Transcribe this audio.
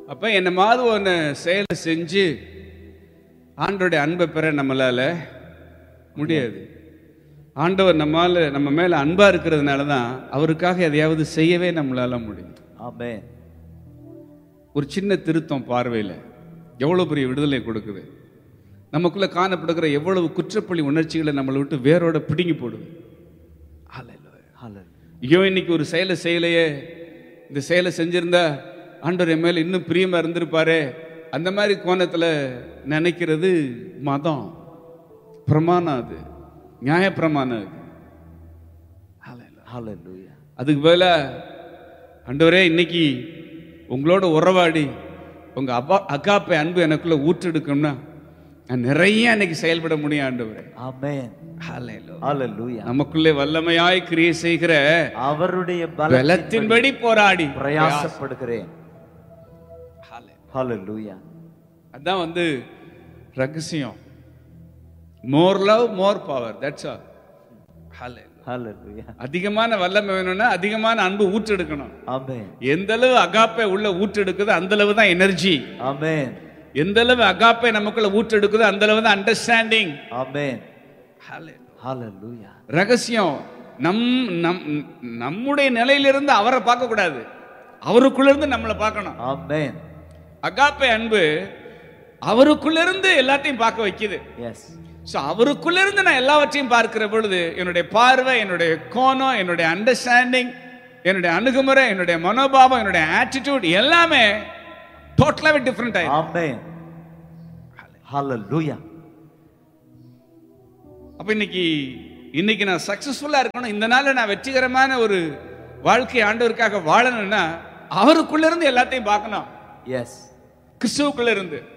அப்ப என்ன மாதிரி ஒன்று செயலை செஞ்சு ஆண்டோடைய அன்பை பெற நம்மளால முடியாது ஆண்டவர் நம்மால நம்ம மேல அன்பா இருக்கிறதுனால தான் அவருக்காக எதையாவது செய்யவே நம்மளால முடியும் Amen. ஒரு சின்ன திருத்தம் பார்வையில் எவ்வளவு பெரிய விடுதலை கொடுக்குது நமக்குள்ள காணப்படுகிற எவ்வளவு குற்றப்பழி உணர்ச்சிகளை நம்மளை விட்டு வேரோட பிடுங்கி போடுது Hallelujah. Hallelujah. ஐயோ இன்னைக்கு ஒரு செயலை செய்யலையே இந்த செயலை செஞ்சிருந்தா ஆண்டவர் என் மேல இன்னும் பிரியமா இருந்திருப்பாரே அந்த மாதிரி கோணத்துல நினைக்கிறது மதம் பிரமாணம் அது நியாய பிரமாணம் அது Hallelujah. Hallelujah. அதுக்கு பதிலா ஆண்டவரே இன்னைக்கு உங்களோட உறவாடி உங்க அப்பா அக்காப்பை அன்பு எனக்குள்ள ஊற்றெடுக்கணும்னா நான் நிறைய இன்னைக்கு செயல்பட முடியும் ஆண்டவரே Amen. Hallelujah. Hallelujah. நமக்குள்ளே வல்லமையாய் கிரியை செய்கிற அவருடைய பலத்தின்படி பலத்தின்படி போராடி பிரயாசப்படுகிறேன் Hallelujah. Hallelujah. அதான் வந்து ரகசியம் more love more power that's all Hallelujah. அதிகமான வல்லமை வேணும்னா அதிகமான அன்பு ஊற்றெடுக்கணும் Amen. எந்த அளவு அகாப்பை உள்ள ஊற்றெடுக்குதோ அந்த அளவு தான் எனர்ஜி Amen. எந்த அளவு அகாப்பை நமக்குள்ள ஊற்றெடுக்குதோ அந்த அளவு தான் அண்டர்ஸ்டாண்டிங் Amen. Hallelujah. ரகசியம் நம் நம் நம்முடைய நிலையிலிருந்து அவரை பார்க்க கூடாது அவருக்குள்ள இருந்து நம்மளை பார்க்கணும் Amen. அகாப்பை அன்பு அவருக்குள்ள இருந்து எல்லாத்தையும் பார்க்க வைக்குது Yes. ஸோ அவருக்குள்ள இருந்து நான் எல்லாவற்றையும் பார்க்கிற பொழுது என்னுடைய பார்வை என்னுடைய கோணம் என்னுடைய அண்டர்ஸ்டாண்டிங் என்னுடைய அணுகுமுறை என்னுடைய மனோபாவம் என்னுடைய ஆட்டிடியூட் எல்லாமே டோட்டலாகவே டிஃப்ரெண்ட் ஆயிடும் Amen. Hallelujah. அப்ப இன்னைக்கு இன்னைக்கு நான் சக்சஸ்ஃபுல்லா இருக்கணும் இந்த நாள்ல நான் வெற்றிகரமான ஒரு வாழ்க்கை ஆண்டவருக்காக வாழணும்னா அவருக்குள்ள இருந்து எல்லாத்தையும் பார்க்கணும் Yes. கிறிஸ்துவுக்குள்ள இருந்து